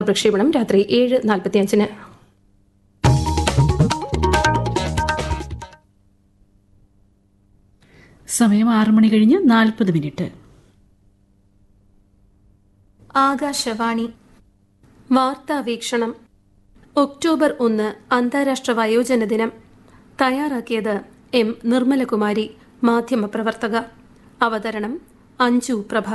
പുനഃപ്രക്ഷേപണം രാത്രി ഏഴ് നാൽപ്പത്തിയഞ്ചിന് സമയം ആറ് മണി കഴിഞ്ഞ് നാൽപ്പത് മിനിറ്റ് ആകാശവാണി വാർത്താ വീക്ഷണം ഒക്ടോബർ ഒന്ന് അന്താരാഷ്ട്ര വയോജന ദിനം തയ്യാറാക്കിയത് എം നിർമ്മലകുമാരി മാധ്യമപ്രവർത്തക അവതരണം അഞ്ജു പ്രഭ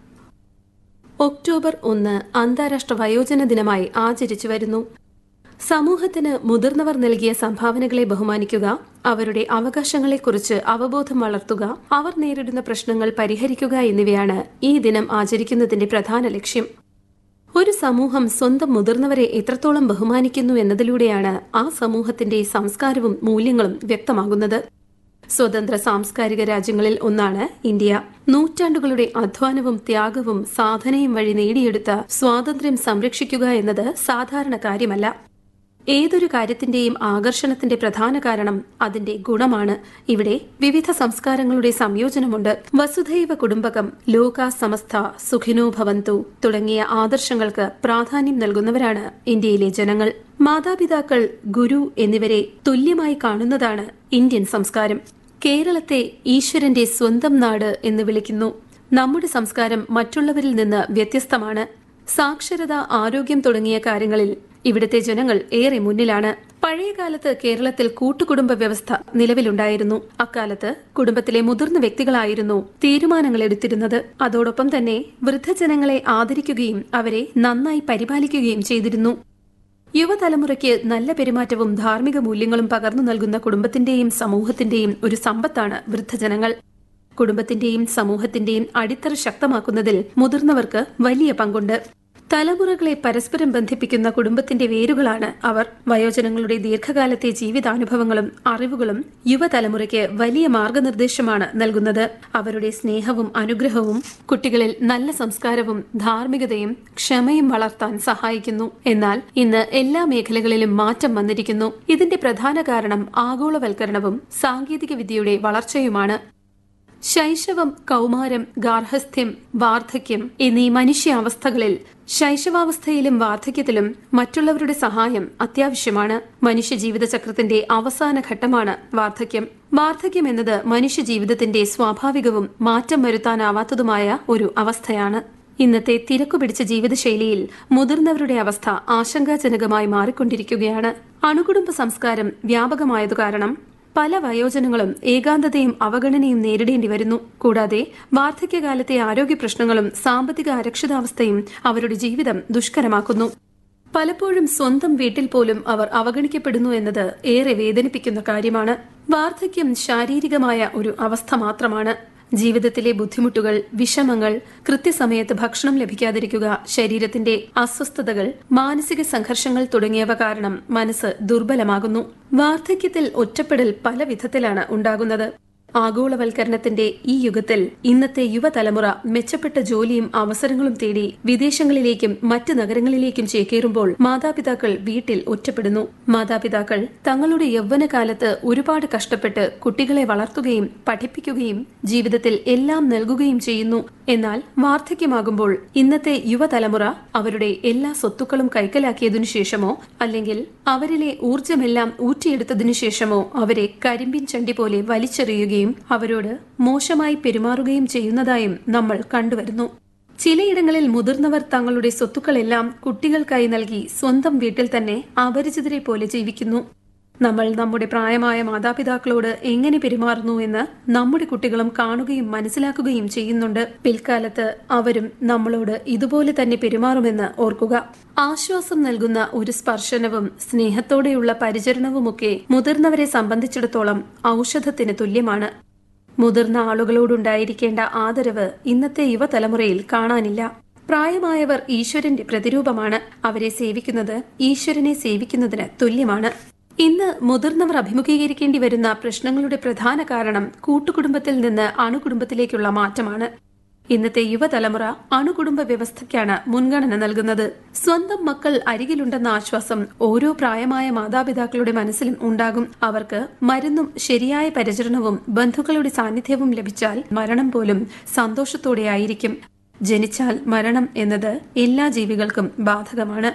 ഒക്ടോബർ ഒന്ന് അന്താരാഷ്ട്ര വയോജന ദിനമായി ആചരിച്ചു വരുന്നു സമൂഹത്തിന് മുതിർന്നവർ നൽകിയ സംഭാവനകളെ ബഹുമാനിക്കുക അവരുടെ അവകാശങ്ങളെക്കുറിച്ച് അവബോധം വളർത്തുക അവർ നേരിടുന്ന പ്രശ്നങ്ങൾ പരിഹരിക്കുക എന്നിവയാണ് ഈ ദിനം ആചരിക്കുന്നതിന്റെ പ്രധാന ലക്ഷ്യം ഒരു സമൂഹം സ്വന്തം മുതിർന്നവരെ എത്രത്തോളം ബഹുമാനിക്കുന്നു എന്നതിലൂടെയാണ് ആ സമൂഹത്തിന്റെ സംസ്കാരവും മൂല്യങ്ങളും വ്യക്തമാകുന്നത് സ്വതന്ത്ര സാംസ്കാരിക രാജ്യങ്ങളിൽ ഒന്നാണ് ഇന്ത്യ നൂറ്റാണ്ടുകളുടെ അധ്വാനവും ത്യാഗവും സാധനയും വഴി നേടിയെടുത്ത സ്വാതന്ത്ര്യം സംരക്ഷിക്കുക എന്നത് സാധാരണ കാര്യമല്ല ഏതൊരു കാര്യത്തിന്റെയും ആകർഷണത്തിന്റെ പ്രധാന കാരണം അതിന്റെ ഗുണമാണ് ഇവിടെ വിവിധ സംസ്കാരങ്ങളുടെ സംയോജനമുണ്ട് വസുധൈവ കുടുംബകം ലോക സമസ്ത സുഖിനോ ഭവന്തു തുടങ്ങിയ ആദർശങ്ങൾക്ക് പ്രാധാന്യം നൽകുന്നവരാണ് ഇന്ത്യയിലെ ജനങ്ങൾ മാതാപിതാക്കൾ ഗുരു എന്നിവരെ തുല്യമായി കാണുന്നതാണ് ഇന്ത്യൻ സംസ്കാരം കേരളത്തെ ഈശ്വരന്റെ സ്വന്തം നാട് എന്ന് വിളിക്കുന്നു നമ്മുടെ സംസ്കാരം മറ്റുള്ളവരിൽ നിന്ന് വ്യത്യസ്തമാണ് സാക്ഷരത ആരോഗ്യം തുടങ്ങിയ കാര്യങ്ങളിൽ ഇവിടുത്തെ ജനങ്ങൾ ഏറെ മുന്നിലാണ് പഴയകാലത്ത് കേരളത്തിൽ കൂട്ടുകുടുംബ വ്യവസ്ഥ നിലവിലുണ്ടായിരുന്നു അക്കാലത്ത് കുടുംബത്തിലെ മുതിർന്ന വ്യക്തികളായിരുന്നു തീരുമാനങ്ങൾ എടുത്തിരുന്നത് അതോടൊപ്പം തന്നെ വൃദ്ധജനങ്ങളെ ആദരിക്കുകയും അവരെ നന്നായി പരിപാലിക്കുകയും ചെയ്തിരുന്നു യുവതലമുറയ്ക്ക് നല്ല പെരുമാറ്റവും ധാർമ്മിക മൂല്യങ്ങളും പകർന്നു നൽകുന്ന കുടുംബത്തിന്റെയും സമൂഹത്തിന്റെയും ഒരു സമ്പത്താണ് വൃദ്ധജനങ്ങൾ കുടുംബത്തിന്റെയും സമൂഹത്തിന്റെയും അടിത്തറ ശക്തമാക്കുന്നതിൽ മുതിർന്നവർക്ക് വലിയ പങ്കുണ്ട് തലമുറകളെ പരസ്പരം ബന്ധിപ്പിക്കുന്ന കുടുംബത്തിന്റെ വേരുകളാണ് അവർ വയോജനങ്ങളുടെ ദീർഘകാലത്തെ ജീവിതാനുഭവങ്ങളും അറിവുകളും യുവതലമുറയ്ക്ക് വലിയ മാർഗനിർദ്ദേശമാണ് നൽകുന്നത് അവരുടെ സ്നേഹവും അനുഗ്രഹവും കുട്ടികളിൽ നല്ല സംസ്കാരവും ധാർമ്മികതയും ക്ഷമയും വളർത്താൻ സഹായിക്കുന്നു എന്നാൽ ഇന്ന് എല്ലാ മേഖലകളിലും മാറ്റം വന്നിരിക്കുന്നു ഇതിന്റെ പ്രധാന കാരണം ആഗോളവൽക്കരണവും സാങ്കേതിക വിദ്യയുടെ വളർച്ചയുമാണ് ശൈശവം കൗമാരം ഗാർഹസ്ഥ്യം വാർദ്ധക്യം എന്നീ മനുഷ്യാവസ്ഥകളിൽ ശൈശവാവസ്ഥയിലും വാർദ്ധക്യത്തിലും മറ്റുള്ളവരുടെ സഹായം അത്യാവശ്യമാണ് മനുഷ്യ ജീവിതചക്രത്തിന്റെ അവസാന ഘട്ടമാണ് വാർദ്ധക്യം വാർദ്ധക്യം എന്നത് മനുഷ്യ ജീവിതത്തിന്റെ സ്വാഭാവികവും മാറ്റം വരുത്താനാവാത്തതുമായ ഒരു അവസ്ഥയാണ് ഇന്നത്തെ തിരക്കുപിടിച്ച ജീവിതശൈലിയിൽ മുതിർന്നവരുടെ അവസ്ഥ ആശങ്കാജനകമായി മാറിക്കൊണ്ടിരിക്കുകയാണ് അണുകുടുംബ സംസ്കാരം വ്യാപകമായതു കാരണം പല വയോജനങ്ങളും ഏകാന്തതയും അവഗണനയും നേരിടേണ്ടി വരുന്നു കൂടാതെ വാർദ്ധക്യകാലത്തെ ആരോഗ്യ പ്രശ്നങ്ങളും സാമ്പത്തിക അരക്ഷിതാവസ്ഥയും അവരുടെ ജീവിതം ദുഷ്കരമാക്കുന്നു പലപ്പോഴും സ്വന്തം വീട്ടിൽ പോലും അവർ അവഗണിക്കപ്പെടുന്നു എന്നത് ഏറെ വേദനിപ്പിക്കുന്ന കാര്യമാണ് വാർദ്ധക്യം ശാരീരികമായ ഒരു അവസ്ഥ മാത്രമാണ് ജീവിതത്തിലെ ബുദ്ധിമുട്ടുകൾ വിഷമങ്ങൾ കൃത്യസമയത്ത് ഭക്ഷണം ലഭിക്കാതിരിക്കുക ശരീരത്തിന്റെ അസ്വസ്ഥതകൾ മാനസിക സംഘർഷങ്ങൾ തുടങ്ങിയവ കാരണം മനസ്സ് ദുർബലമാകുന്നു വാർദ്ധക്യത്തിൽ ഒറ്റപ്പെടൽ പല വിധത്തിലാണ് ഉണ്ടാകുന്നത് ആഗോളവൽക്കരണത്തിന്റെ ഈ യുഗത്തിൽ ഇന്നത്തെ യുവതലമുറ മെച്ചപ്പെട്ട ജോലിയും അവസരങ്ങളും തേടി വിദേശങ്ങളിലേക്കും മറ്റ് നഗരങ്ങളിലേക്കും ചേക്കേറുമ്പോൾ മാതാപിതാക്കൾ വീട്ടിൽ ഒറ്റപ്പെടുന്നു മാതാപിതാക്കൾ തങ്ങളുടെ യൗവനകാലത്ത് ഒരുപാട് കഷ്ടപ്പെട്ട് കുട്ടികളെ വളർത്തുകയും പഠിപ്പിക്കുകയും ജീവിതത്തിൽ എല്ലാം നൽകുകയും ചെയ്യുന്നു എന്നാൽ വാർദ്ധക്യമാകുമ്പോൾ ഇന്നത്തെ യുവതലമുറ അവരുടെ എല്ലാ സ്വത്തുക്കളും കൈക്കലാക്കിയതിനു ശേഷമോ അല്ലെങ്കിൽ അവരിലെ ഊർജമെല്ലാം ഊറ്റിയെടുത്തതിനു ശേഷമോ അവരെ കരിമ്പിൻ ചണ്ടി പോലെ വലിച്ചെറിയുകയും അവരോട് മോശമായി പെരുമാറുകയും ചെയ്യുന്നതായും നമ്മൾ കണ്ടുവരുന്നു ചിലയിടങ്ങളിൽ മുതിർന്നവർ തങ്ങളുടെ സ്വത്തുക്കളെല്ലാം കുട്ടികൾക്കായി നൽകി സ്വന്തം വീട്ടിൽ തന്നെ അപരിചിതരെ പോലെ ജീവിക്കുന്നു നമ്മൾ നമ്മുടെ പ്രായമായ മാതാപിതാക്കളോട് എങ്ങനെ പെരുമാറുന്നു എന്ന് നമ്മുടെ കുട്ടികളും കാണുകയും മനസ്സിലാക്കുകയും ചെയ്യുന്നുണ്ട് പിൽക്കാലത്ത് അവരും നമ്മളോട് ഇതുപോലെ തന്നെ പെരുമാറുമെന്ന് ഓർക്കുക ആശ്വാസം നൽകുന്ന ഒരു സ്പർശനവും സ്നേഹത്തോടെയുള്ള പരിചരണവുമൊക്കെ മുതിർന്നവരെ സംബന്ധിച്ചിടത്തോളം ഔഷധത്തിന് തുല്യമാണ് മുതിർന്ന ആളുകളോടുണ്ടായിരിക്കേണ്ട ആദരവ് ഇന്നത്തെ യുവതലമുറയിൽ കാണാനില്ല പ്രായമായവർ ഈശ്വരന്റെ പ്രതിരൂപമാണ് അവരെ സേവിക്കുന്നത് ഈശ്വരനെ സേവിക്കുന്നതിന് തുല്യമാണ് ഇന്ന് മുതിർന്നവർ അഭിമുഖീകരിക്കേണ്ടി വരുന്ന പ്രശ്നങ്ങളുടെ പ്രധാന കാരണം കൂട്ടുകുടുംബത്തിൽ നിന്ന് അണുകുടുംബത്തിലേക്കുള്ള മാറ്റമാണ് ഇന്നത്തെ യുവതലമുറ അണുകുടുംബ വ്യവസ്ഥയ്ക്കാണ് മുൻഗണന നൽകുന്നത് സ്വന്തം മക്കൾ അരികിലുണ്ടെന്ന ആശ്വാസം ഓരോ പ്രായമായ മാതാപിതാക്കളുടെ മനസ്സിലും ഉണ്ടാകും അവർക്ക് മരുന്നും ശരിയായ പരിചരണവും ബന്ധുക്കളുടെ സാന്നിധ്യവും ലഭിച്ചാൽ മരണം പോലും സന്തോഷത്തോടെയായിരിക്കും ജനിച്ചാൽ മരണം എന്നത് എല്ലാ ജീവികൾക്കും ബാധകമാണ്